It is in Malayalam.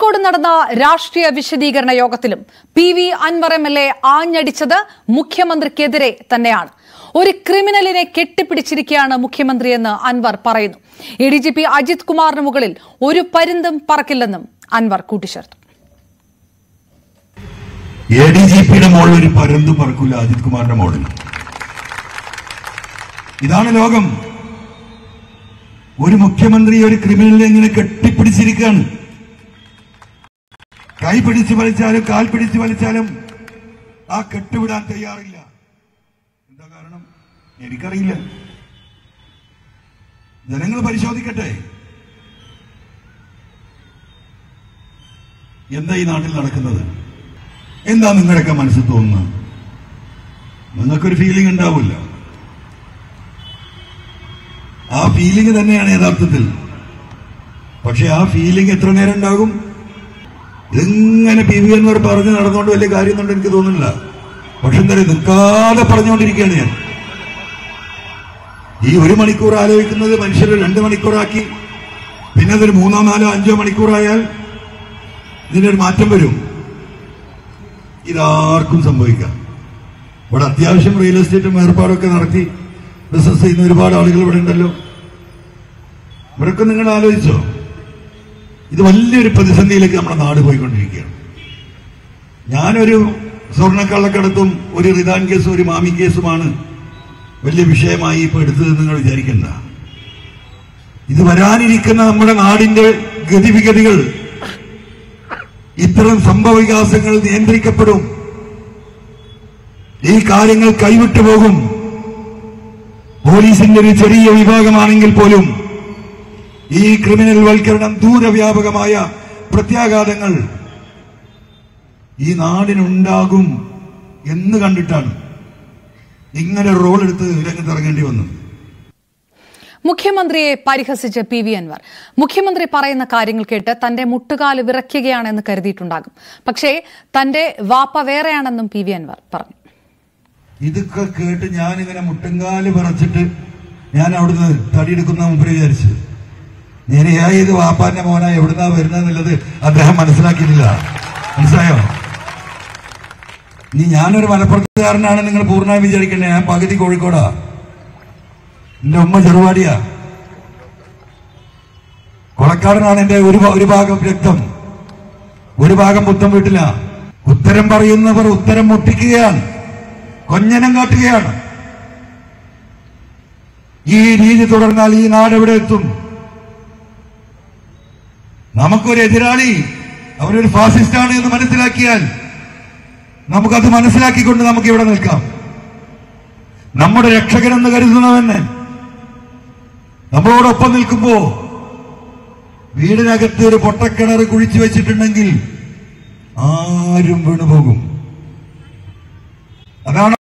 കോഴിക്കോട് നടന്ന രാഷ്ട്രീയ വിശദീകരണ യോഗത്തിലും P V Anvar M L A ആഞ്ഞടിച്ചത് മുഖ്യമന്ത്രിക്കെതിരെ തന്നെയാണ് ഒരു ക്രിമിനലിനെ കെട്ടിപ്പിടിച്ചിരിക്കുകയാണ് മുഖ്യമന്ത്രിയെന്ന് അൻവർ പറയുന്നു A D G P Ajith കുമാറിന് മുകളിൽ ഒരു പരുന്തും പറക്കില്ലെന്നും അൻവർ കൂട്ടിച്ചേർത്തു എ ഡി ജി പിയുടെ മോളിൽ ഒരു പരുന്ത് പറക്കൂല അജിത് കുമാറിന്റെ മോളിൽ ഇതാണ് ലോകം ഒരു മുഖ്യമന്ത്രി ഒരു ക്രിമിനലിനെ ഇങ്ങനെ കെട്ടിപ്പിടിച്ചിരിക്കുകയാണ് കൈ പിടിച്ച് വലിച്ചാലും കാൽ പിടിച്ച് വലിച്ചാലും ആ കെട്ടുവിടാൻ തയ്യാറില്ല എന്താ കാരണം എനിക്കറിയില്ല ജനങ്ങൾ പരിശോധിക്കട്ടെ എന്താ ഈ നാട്ടിൽ നടക്കുന്നത് എന്താ നിങ്ങളുടെയൊക്കെ മനസ്സിൽ തോന്നുന്നത് നിങ്ങൾക്കൊരു ഫീലിംഗ് ഉണ്ടാവില്ല ആ ഫീലിംഗ് തന്നെയാണ് യഥാർത്ഥത്തിൽ പക്ഷെ ആ ഫീലിംഗ് എത്ര നേരം ഉണ്ടാകും ഇതിങ്ങനെ പി വി എന്നവർ പറഞ്ഞ് നടന്നുകൊണ്ട് വലിയ കാര്യമൊന്നും എനിക്ക് തോന്നുന്നില്ല പക്ഷെ എന്താ പറയുക നിൽക്കാതെ പറഞ്ഞുകൊണ്ടിരിക്കുകയാണ് ഞാൻ ഈ ഒരു മണിക്കൂർ ആലോചിക്കുന്നത് മനുഷ്യർ രണ്ട് മണിക്കൂറാക്കി പിന്നെ അതൊരു മൂന്നോ നാലോ അഞ്ചോ മണിക്കൂറായാൽ ഇതിനൊരു മാറ്റം വരും ഇതാർക്കും സംഭവിക്കാം ഇവിടെ അത്യാവശ്യം റിയൽ എസ്റ്റേറ്റും ഏർപ്പാടൊക്കെ നടത്തി ബിസിനസ് ചെയ്യുന്ന ഒരുപാട് ആളുകൾ ഇവിടെ ഉണ്ടല്ലോ ഇവരൊക്കെ നിങ്ങൾ ആലോചിച്ചോ ഇത് വലിയൊരു പ്രതിസന്ധിയിലേക്ക് നമ്മുടെ നാട് പോയിക്കൊണ്ടിരിക്കുകയാണ് ഞാനൊരു സ്വർണ്ണക്കള്ളക്കടത്തും ഒരു റിദാൻ കേസും ഒരു മാമി കേസുമാണ് വലിയ വിഷയമായി ഇപ്പൊ എടുത്തത് നിങ്ങൾ വിചാരിക്കണ്ട ഇത് വരാനിരിക്കുന്ന നമ്മുടെ നാടിന്റെ ഗതിവിഗതികൾ ഇത്തരം സംഭവവികാസങ്ങൾ നിയന്ത്രിക്കപ്പെടും ഈ കാര്യങ്ങൾ കൈവിട്ടു പോകും പോലീസിന്റെ ഒരു ചെറിയ വിഭാഗമാണെങ്കിൽ പോലും ഈ ക്രിമിനൽ വൽക്കരണം ദൂരവ്യാപകമായ പ്രത്യാഘാതങ്ങൾ ഈ നാടിനുണ്ടാകും എന്ന് കണ്ടിട്ടാണ് ഇങ്ങനെ റോൾ എടുത്ത് രംഗത്തിറങ്ങേണ്ടി വന്നത് മുഖ്യമന്ത്രിയെ പരിഹസിച്ച് പി വി അൻവർ മുഖ്യമന്ത്രി പറയുന്ന കാര്യങ്ങൾ കേട്ട് തന്റെ മുട്ടുകാല് വിറയ്ക്കുകയാണെന്ന് കരുതിയിട്ടുണ്ടാകും പക്ഷേ തന്റെ വാപ്പ വേറെയാണെന്നും പി വി അൻവർ പറഞ്ഞു ഇതൊക്കെ കേട്ട് ഞാനിങ്ങനെ മുട്ടുങ്കാല് പറച്ചിട്ട് ഞാൻ അവിടുന്ന് തടിയെടുക്കുന്ന മുമ്പ് വിചാരിച്ചു നേരെയാ ഇത് വാപ്പാന്റെ മോന എവിടുന്നാ വരുന്നതെന്നുള്ളത് അദ്ദേഹം മനസ്സിലാക്കിയിട്ടില്ല മനസ്സിലായോ ഇനി ഞാനൊരു മലപ്പുറത്തുകാരനാണ് നിങ്ങൾ പൂർണ്ണമായി വിചാരിക്കണ്ടേ ഞാൻ പകുതി കോഴിക്കോടാ എന്റെ ഉമ്മ ചെറുപാടിയാ കൊളക്കാടനാണ് എന്റെ ഒരു ഭാ- ഒരു ഭാഗം രക്തം ഒരു ഭാഗം പുത്തം വീട്ടില ഉത്തരം പറയുന്നവർ ഉത്തരം മുട്ടിക്കുകയാണ് കൊഞ്ഞനം കാട്ടുകയാണ് ഈ രീതി തുടർന്നാൽ ഈ നാട് എവിടെ എത്തും നമുക്കൊരു എതിരാളി അവരൊരു ഫാസിസ്റ്റാണ് എന്ന് മനസ്സിലാക്കിയാൽ നമുക്കത് മനസ്സിലാക്കിക്കൊണ്ട് നമുക്ക് ഇവിടെ നിൽക്കാം നമ്മുടെ രക്ഷകനെന്ന് കരുതുന്നവന് നമ്മളോടൊപ്പം നിൽക്കുമ്പോ വീടിനകത്ത് ഒരു പൊട്ടക്കിണർ കുഴിച്ചു വെച്ചിട്ടുണ്ടെങ്കിൽ ആരും വീണുപോകും അതാണ്